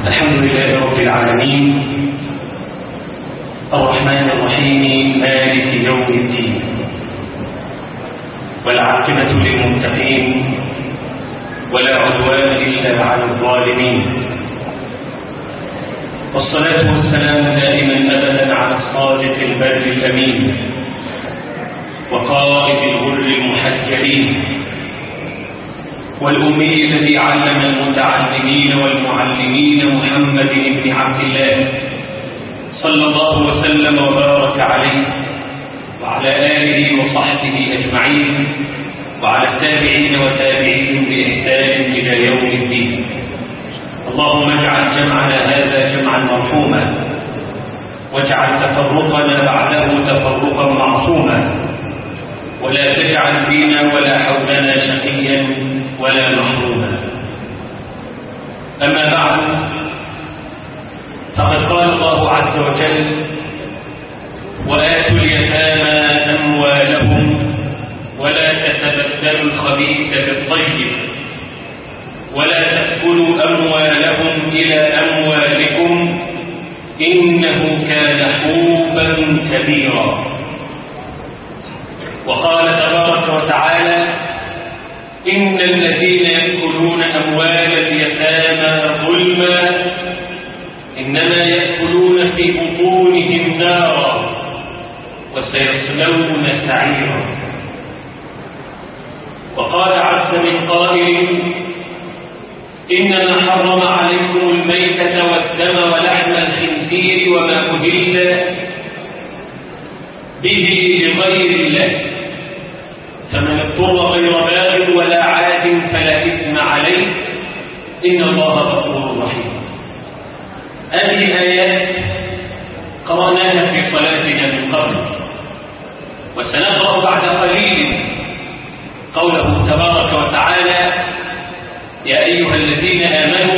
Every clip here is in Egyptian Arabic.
الحمد لله رب العالمين الرحمن الرحيم مالك يوم الدين والعاقبة للمتقين ولا عدوان إلا على الظالمين والصلاة والسلام دائما أبدا على الصادق البر الأمين وقائد الغر المحجلين والأمي الذي علم المتعلمين والمعلمين محمد بن عبد الله صلى الله وسلم وبارك عليه وعلى آله وصحبه أجمعين وعلى التابعين وتابعين بإحسان إلى يوم الدين اللهم اجعل جمعنا هذا جمعا مرحوما واجعل تفرقنا بعده تفرقا معصوما ولا تجعل فينا ولا حولنا شقيا ولا محروما أما بعد فقد قال الله عز وجل وآتوا اليتامى أموالهم ولا تتبدلوا الخبيث بالطيب ولا تأكلوا أموالهم إلى أموالكم إنه كان حوبا كبيرا وقال تبارك وتعالى إن الذين يأكلون أموال اليتامى ظلما إنما يأكلون في بطونهم نارا وسيصلون سعيرا وقال عز من قائل إنما حرم عليكم الميتة والدم ولحم الخنزير وما أهل به لغير الله فمن اضطر غير باغ ولا عاد فلا إثم عليه إن الله غفور رحيم هذه الآيات قرأناها في صلاتنا من قبل وسنقرأ بعد قليل قوله تبارك وتعالى يا أيها الذين آمنوا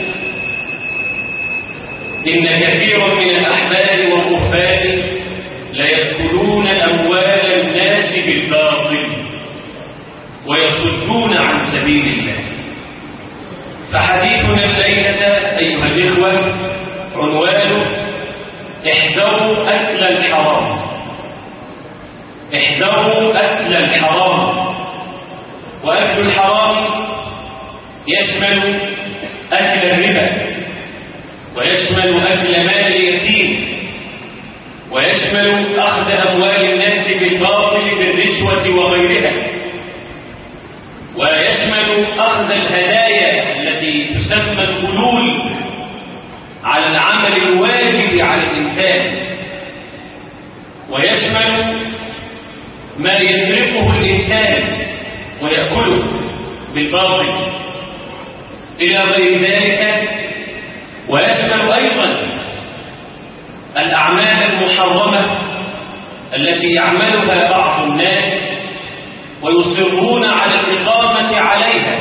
إن كثيرا من الأحبار والرهبان ليأكلون أموال الناس بالباطل ويصدون عن سبيل الله فحديثنا الليلة أيها الإخوة عنوانه احذروا أكل الحرام احذروا أكل الحرام وأكل الحرام يشمل أكل الربا ويشمل أكل مال اليتيم ويشمل أخذ أموال الناس بالباطل بالرشوة وغيرها ويشمل أخذ الهدايا التي تسمى الغلول على العمل الواجب على الإنسان ويشمل ما يسرقه الإنسان ويأكله بالباطل إلى غير ذلك ويشمل أيضا الأعمال المحرمة التي يعملها بعض الناس ويصرون على الإقامة عليها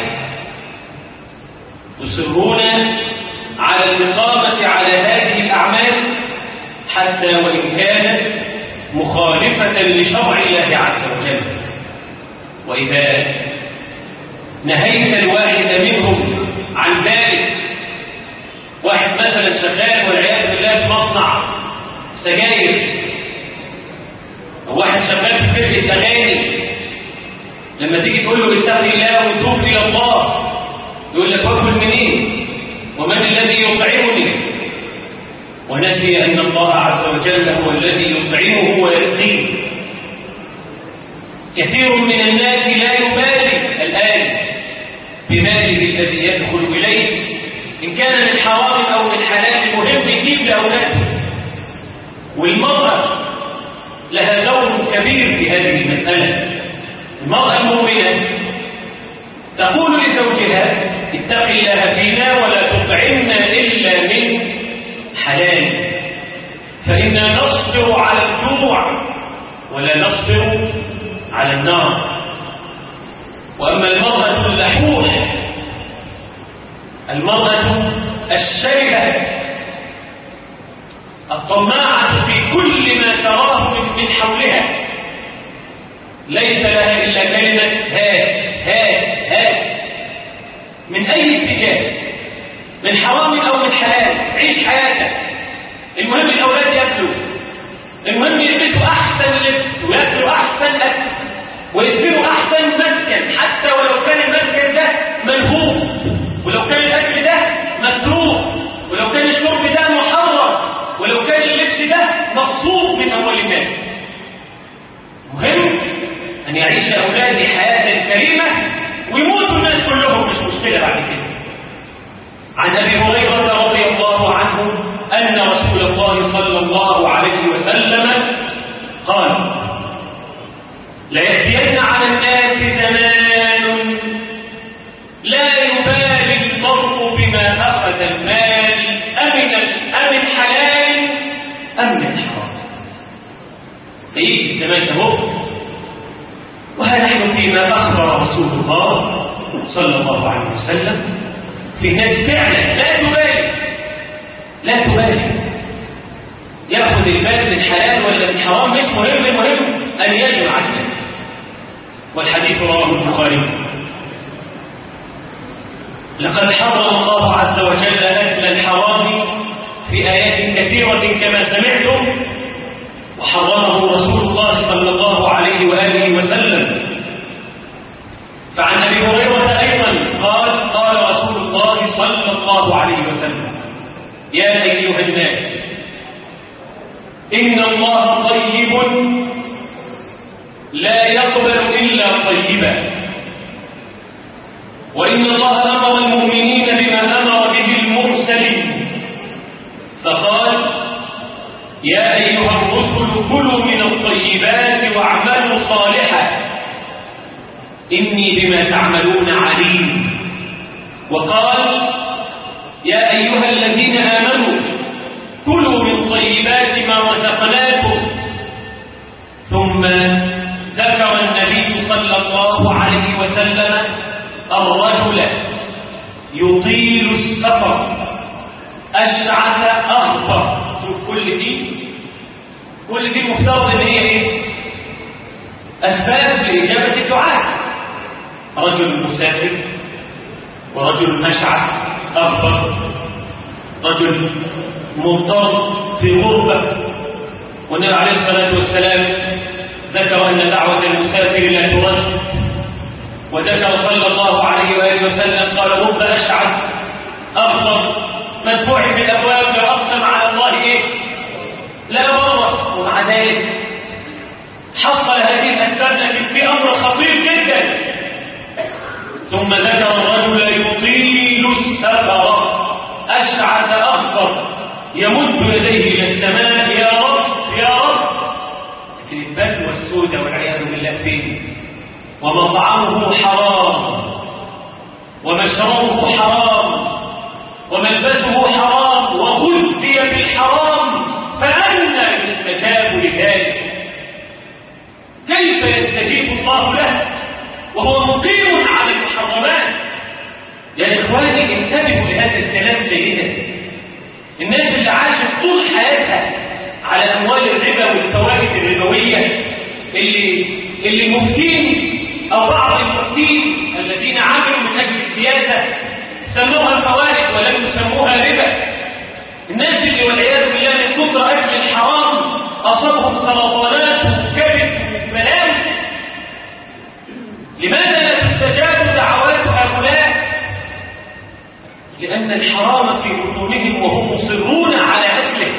يصرون على الإقامة على هذه الأعمال حتى وإن كانت مخالفة لشرع الله عز وجل وإذا نهيت الواحد منهم عن ذلك واحد مثلا شغال والعياذ بالله في مصنع سجاير أو واحد شغال في فرقة أغاني لما تيجي تقول له اتق الله وتوب إلى الله يقول لك واكل منين ومن الذي يطعمني ونسي أن الله عز وجل هو الذي يطعمه ويسقيه كثير من الناس لا يبالي الآن بماله الذي يدخل إليه إن كان من حرام أو من حلال مهم يجيب لأولاده والمرأة لها دور كبير في هذه المسألة المرأة المؤمنة تقول لزوجها اتق الله فينا ولا تطعمنا إلا من حلال فإنا نصبر على الجوع ولا نصبر على النار وأما المرأة اللحوح المرأة الشركة الطماعة في كل ما تراه من حولها ليس لها إلا كلمة هات هات هات من أي اتجاه من حرام أو من حلال عيش حياتك المهم الأولاد يأكلوا المهم يلبسوا أحسن لبس ويأكلوا أحسن أكل ويسكنوا أحسن مسكن حتى ولو كان المسكن ده منهوب ولو كان الأكل ده مسروق ولو كان الشرب ده محرم ولو كان اللبس ده مقصود من أول الناس مهم أن يعيش أولادي حياة كريمة ويموتوا الناس كلهم مش مشكلة بعد كده عن أبي هريرة رضي الله عنه أن رسول الله صلى الله عليه وسلم قال ليأتين على الناس زمان لا يبالي المرء بما أخذ المال أمن أمن حلال أم من حرام يجي الزمان ده وهذا نحن فيما أخبر رسول الله صلى الله عليه وسلم في ناس فعلا لا تبالي لا تبالي يأخذ المال من حلال ولا من حرام مش مهم المهم أن يجمع المال والحديث رواه البخاري لقد حرم الله عز وجل أكل الحرام في آيات كثيرة كما سمعتم وحرمه رسول الله صلى الله عليه وآله وسلم فعن أبي هريرة أيضا قال قال رسول الله صلى الله عليه وسلم يا أيها الناس إن الله طيب لا يقبل إلا طيبا وإن الله أمر المؤمنين بما أمر به المرسلين فقال يا أيها الرسل كلوا من الطيبات واعملوا صالحا إني بما تعملون عليم وقال يا أيها الذين آمنوا كلوا من طيبات ما رزقناكم ثم ذكر النبي صلى الله عليه وسلم الرجل يطيل السفر أشعث أخضر شوف كل دي كل دي مفترض ان هي ايه اسباب لاجابه الدعاء رجل مسافر ورجل مشعث اخضر رجل مضطر في غربه والنبي عليه الصلاه والسلام ذكر ان دعوه المسافر لا ترد وذكر صلى الله عليه واله وسلم قال رب اشعث اخضر مدفوع في الابواب واقسم على الله ايه لا مرة ومع ذلك حصل هذه الأسباب لكن في أمر خطير جدا ثم ذكر الرجل يطيل السفر أشعث أخضر يمد يديه إلى السماء يا رب يا رب لكن البلوى السوداء والعياذ بالله فين ومطعمه حرام ومشربه حرام وملبسه حرام وغذي بالحرام فأنى يستجاب لذلك كيف يستجيب الله له وهو مقيم على المحرمات يا إخواني انتبهوا لهذا الكلام جيدا الناس اللي عاشت طول حياتها على أموال الربا والفوائد الربوية اللي اللي المفتين أو بعض المفتين الذين عملوا من أجل السياسة سموها فوائد ولم يسموها ربا الناس اللي والعياذ بالله من كثر اكل الحرام اصابهم سرطانات وكبد وملام لماذا لا تستجاب دعوات هؤلاء لان الحرام في بطونهم وهم مصرون على اكله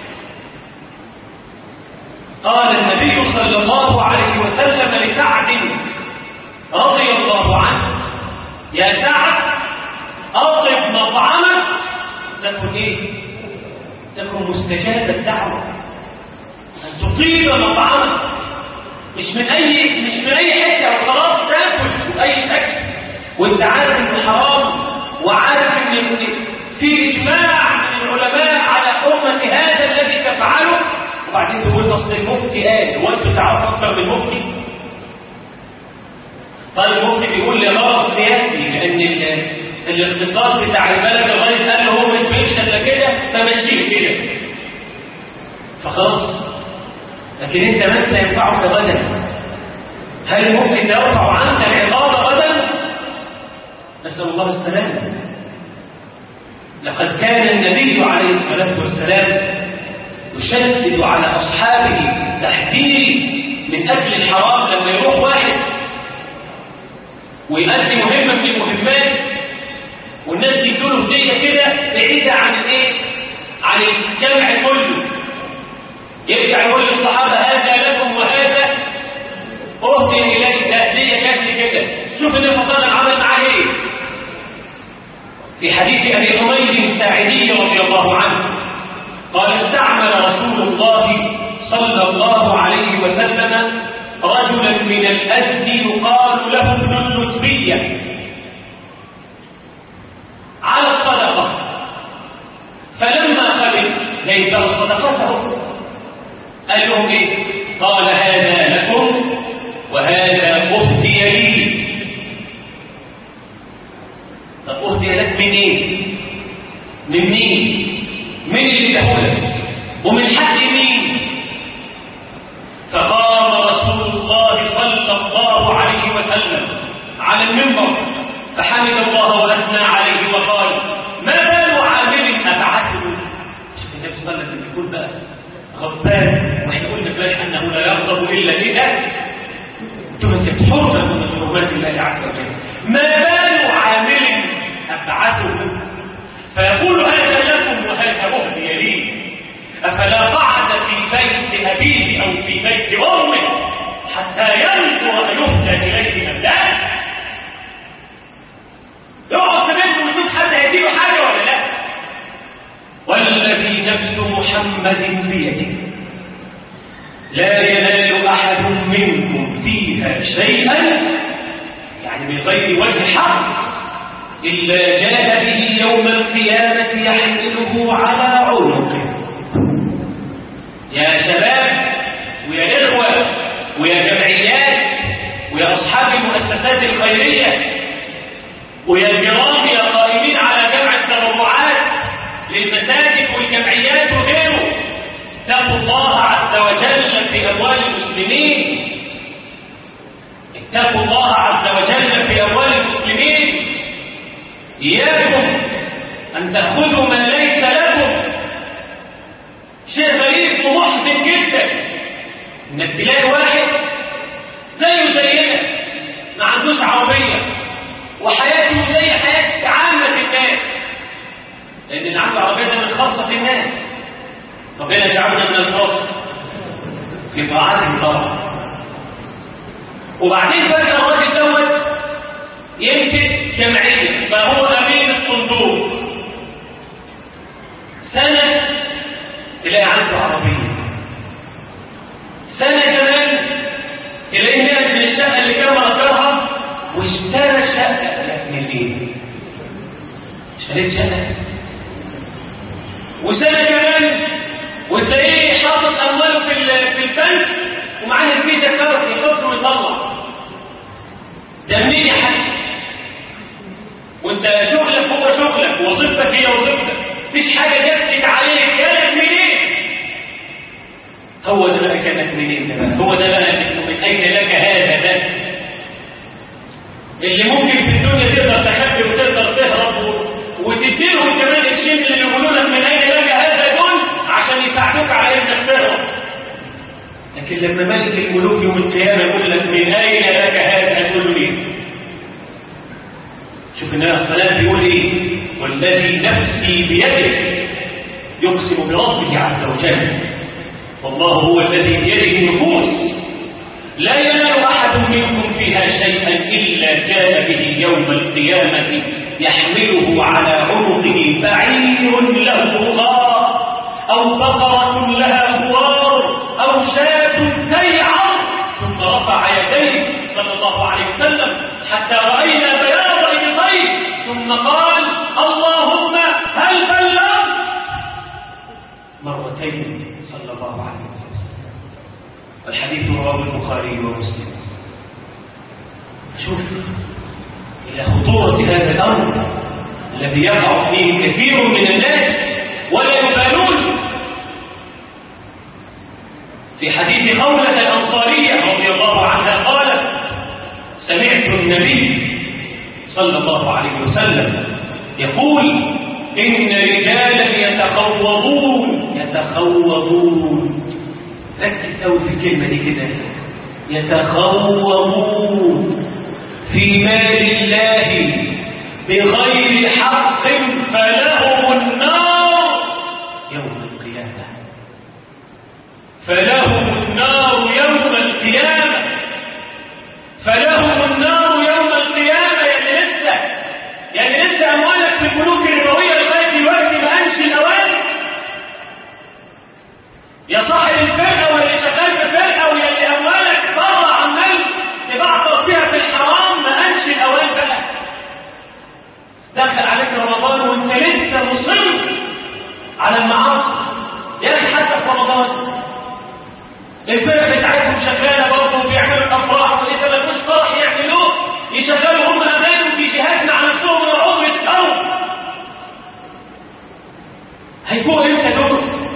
قال النبي صلى الله عليه وسلم لسعد رضي الله عنه يا سعد اطلب مطعمك تكن ايه تكن مستجاب الدعوة أن تطيب مطعمك مش من أي مش من أي حتة وخلاص تاكل أي أكل وأنت عارف إنه حرام وعارف إن في إجماع من العلماء على حرمة هذا الذي تفعله وبعدين تقول أصل المفتي قال هو أنتوا تعرفوا أكثر من المفتي؟ طيب المفتي بيقول لي غرض سياسي لأن الاقتصاد بتاع البلد لغايه قال له هو ما يفهمش الا كده فمشيه كده فخلاص لكن انت من سينفعك غدا هل ممكن ترفع عنك العقاب غدا نسال الله السلامه لقد كان النبي عليه الصلاة والسلام يشدد على أصحابه تحذير من أجل الحرام لما يروح واحد ويؤدي مهمة من المهمات والناس يدوله هدية كده بعيدة عن الايه؟ عن الجمع كله يرجع يقول للصحابة هذا لكم وهذا أهدي إليه ده هدية جات كده شوف اللي فضل عمل معاه ايه في حديث أبي حميد الساعدي رضي الله عنه قال استعمل رسول الله صلى الله عليه وسلم رجلا من الأزد يقال له ابن اللتبية على الصدقة فلما قبل ليس صدقته قال لهم ايه قال هذا لكم وهذا أهدي لي طب أهدي لك من ايه من مين من اللي دهولك ومن حق مين فقام رسول الله صلى الله عليه وسلم على المنبر فحمد الله واثنى عليه وقال ما بال عامل ابعثه النبي صلى الله عليه وسلم يقول بقى غضبان واحنا قلنا امبارح انه لا يغضب الا اذا تمسك حرمه من حرمات الله عز وجل ما بال عامل ابعثه فيقول هذا لكم وهذا اهدي لي افلا قعد في بيت ابيه او في بيت امه حتى ينظر يهدى اليه ام لا يقعد في بيته ويشوف حد هيديله حاجه ولا لا والذي نفس محمد بيده لا ينال احد منكم فيها شيئا يعني من غير وجه حق إلا جاء به يوم القيامة يحمله على عنقه يا شباب ويا إخوة ويا جمعيات ويا أصحاب المؤسسات الخيرية ويا الكرام يا قائمين على جمع التبرعات للمساجد والجمعيات وغيره اتقوا الله عز وجل في أموال المسلمين اتقوا الله عز وجل في أموال المسلمين إياكم أن تأخذوا ما ليس لكم شيء غريب ومحزن جدا إنك تلاقي واحد زيه زينا ما عندوش عربية وحياته زي حياة عامة الناس لأن اللي عنده عربية ده من خاصة الناس ربنا يجعلنا من الخاصة في طاعته طبعا وبعدين فجأة الراجل دوت يمسك جمعية فهو أمين الصندوق سنة تلاقي عنده عربية سنة كمان تلاقيه نقل من الشقة اللي كان مأجرها واشترى شقة لا مليون اشتريت شقة وسنة كمان وتلاقيه حاطط أمواله في في البنك ومعاه الفيزا كارت يحط ويطلع ده منين يا حاج وانت شغلك هو شغلك وظيفتك هي وظيفتك مفيش حاجه جبتك عليك جالك منين هو ده بقى كانت منين ده بقى هو ده بقى من اين لك هذا ده اللي ممكن في الدنيا تقدر تخبي وتقدر تهرب وتديلهم كمان الشيء اللي يقولوا لك من اين لك هذا دول عشان يساعدوك على انك تهرب لكن لما ملك الملوك يوم القيامه يقول لك من اين لك هذا تقول له ايه شوف النبي عليه الصلاه بيقول ايه والذي نفسي بيده يقسم بربه عز وجل والله هو الذي بيده النفوس لا ينال احد منكم فيها شيئا الا جاء به يوم القيامه يحمله على عنقه بعير له غار او بقره لها خوار او شاة تيعر ثم رفع يديه صلى الله عليه وسلم حتى راينا بياض ابطيه ثم قال اللهم هل بلغت مرتين صلى الله عليه وسلم الحديث رواه البخاري ومسلم شوف الى خطوره هذا الامر الذي يقع فيه كثير من الناس ولا يبالون في حديث خولة الأنصارية رضي الله عنها قالت سمعت النبي صلى الله عليه وسلم يقول إن يتخوضون يتخوضون ركز قوي في الكلمة دي كده يتخوضون في مال الله بغير حق فلهم النار يوم القيامة فلهم النار يوم القيامة فلهم النار يوم القيامة يعني لسه يعني لسه أموالك في البنوك الربوية لغاية دلوقتي ما أنش الأوان يا صاحب الفرقة واللي شغال في فرقة واللي أموالك بره عمال تبعطر فيها في الحرام ما أنش الأوان بقى دخل عليك رمضان وانت لسه مصر على المعاصي يا اخي حتى في رمضان الفرق بتاعتهم شغاله برضه وبيعملوا الافراح واذا ما فيش فرح يعملوه يشغلوا هم اغاني في جهاد مع نفسهم ويقعدوا يتقوا هيفوق امتى دول؟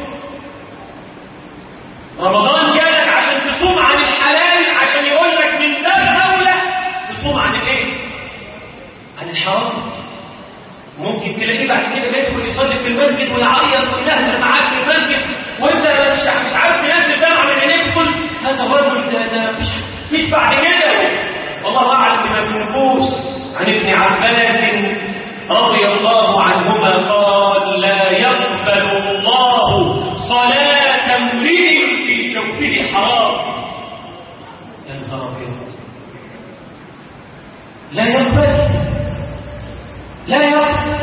رمضان جالك عشان تصوم عن الحلال عشان يقول لك من باب اولى تصوم عن الايه؟ عن الحرام ممكن تلاقيه بعد كده بيدخل يصلي في المسجد ويعيط وينهز معاك في المسجد وانت مش مش عارف تنزل دمعه من عينيك تقول هذا الرجل ده ده مش مش بعد كده والله اعلم بما في النفوس عن ابن عباس رضي الله عنهما قال لا يقبل الله صلاة امرئ في جوفه حرام يا نهار ابيض لا يقبل لا يقبل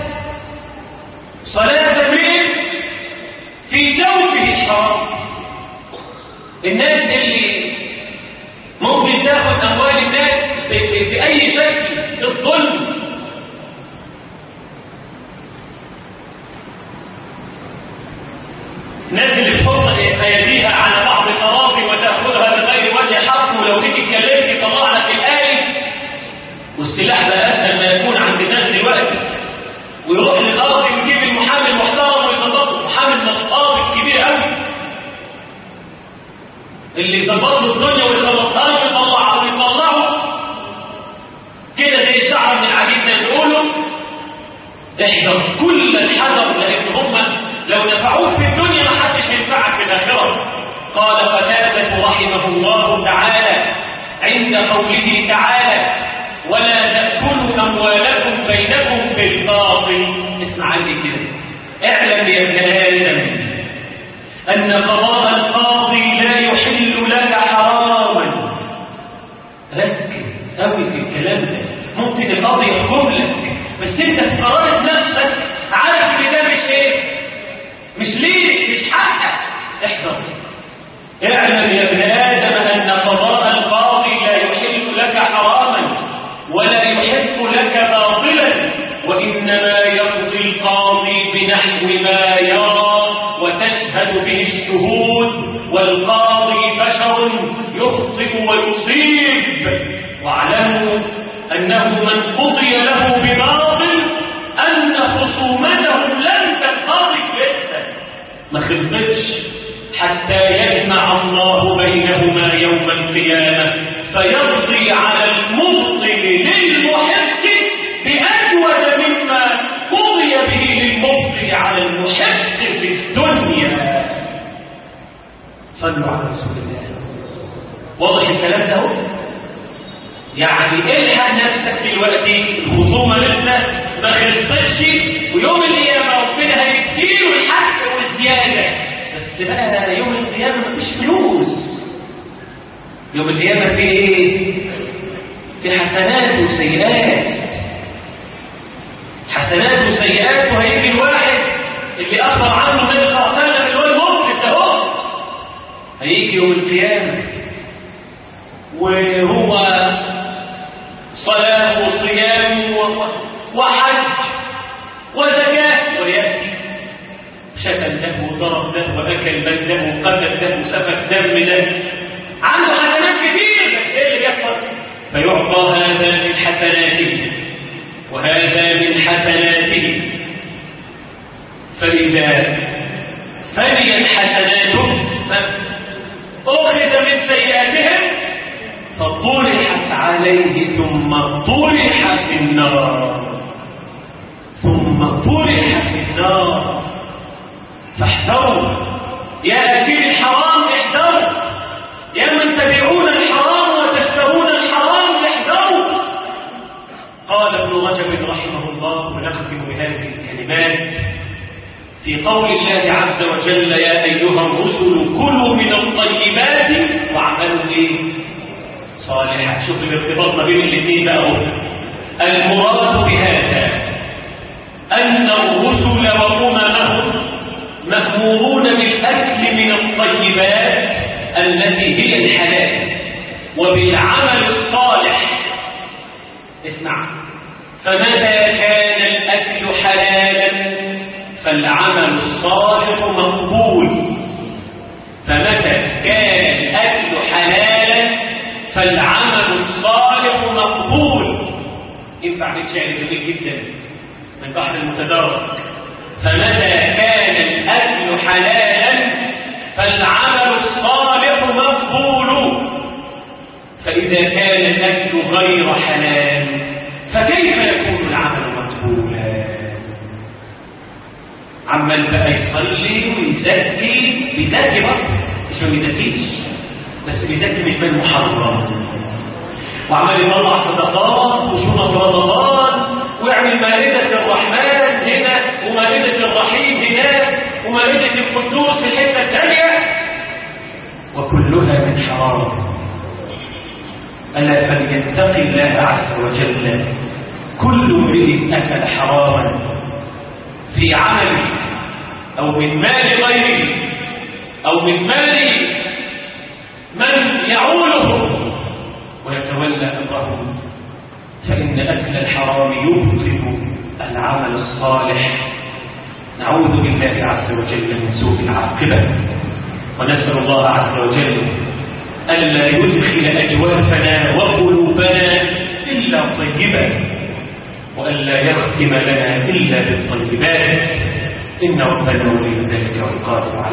صلاة امرئ في جوفه حرام الناس اللي ممكن تاخد اموال الناس باي شكل الظلم الناس اللي بتحط ايديها على بعض الاراضي وتاخذها بغير وجه حق ولو جيت اتكلمت يطلع لك الايه والسلاح بقى اسهل ما يكون عند الناس دلوقتي ويروح للارض يجيب المحامي المحترم ويظبطه محامي النقاض الكبير قوي اللي يظبط له الدنيا ويظبطها له ويطلعها ويطلعه كده زي الشعر من العديد ده بيقولوا احذر كل الحذر لان هم لو نفعوك في الدنيا ما حدش هينفعك في الاخره قال قتاده رحمه الله تعالى عند قوله تعالى ولا تاكلوا اموالكم بينكم بالباطل اسمع عني كده اعلم يا ابن ادم ان قضاء القاضي لا يحل لك حراما ركز قوي في الكلام ده ممكن القاضي يحكم لك بس انت في قرارة نفسك عارف ان ده مش ايه مش ليك مش حقك احذر اعلم يا ابن ادم ان قضاء القاضي لا يحل لك حراما ولا يحب لك باطلا وانما يقضي القاضي بنحو ما يرى وتشهد به الشهود والقاضي بشر يخطئ ويصيب واعلموا انه من قضي له بباطل ان خصومتهم لن تنقضي لسه ما خلصتش حتى يجمع الله بينهما يوم القيامه فيقضي على المبطل للمحق باجود مما قضي به للمبطل على المحق في الدنيا صلوا على رسول الله واضح الكلام ده اهو يعني الحق نفسك دلوقتي الخصومه لسه ما خلصتش ويوم القيامه ربنا هيديله الحق والزياده بس بقى يوم القيامه مفيش فلوس يوم القيامه في ايه؟ في حسنات وسيئات حسنات وسيئات وهيجي الواحد اللي اخبر عنه النبي صلى الله عليه وسلم اللي هو المفلس ده هو هيجي يوم القيامه وهو صلاة وصيام وحج وزكاة ويأتي شتم ده وضرب ده وأكل مال ده وقتل ده وسفك دم ده عنده حسنات كتير بس ايه اللي بيحصل؟ فيعطى هذا من حسناته وهذا من حسناته فإذا فنيت حسناته أخذ من سيئاتهم فطرحت عليه ثم طرح في النار ثم طرح في النار احذروا يا أكل الحرام احذروا يا من تبيعون الحرام وتشترون الحرام احذروا قال ابن رجب رحمه الله ونختم بهذه الكلمات في قول الله عز وجل يا أيها الرسل كلوا من الطيبات واعملوا ايه صالحا شوف الارتباط ما بين الاثنين بقى هو المراد بهذا أن الرسل وأممهم مأمورون بالأكل من الطيبات التي هي الحلال وبالعمل الصالح اسمع فمتى كان الأكل حلالا فالعمل الصالح مقبول فمتى كان الأكل حلالا فالعمل الصالح مقبول ينفع بالشعر جميل جدا من بحر المتدرج فمتى كان الأكل حلالا فالعمل الصالح مقبول فإذا كان الأكل غير حلال فكيف يكون العمل مقبولا عمال بقى يصلي ويزكي بيزكي برضه مش ما بيزكيش بس بيزكي مش مال محرم وعمال يطلع صدقات وشنط رمضان ويعمل مائدة الرحمن هنا ومائدة الرحيم هناك ومائدة القدوس في الحتة الثانية وكلها من حرام ألا فليتقي الله عز وجل كل امرئ أكل حراما في عمله أو من مال غيره أو من مال من يعوله ويتولى أمره فإن أكل الحرام يبطل العمل الصالح نعوذ بالله عز وجل من سوء العاقبة ونسأل الله عز وجل ألا يدخل أجوافنا وقلوبنا إلا طيبا وألا يختم لنا إلا بالطيبات إن ربنا ولي ذلك والقادر عليه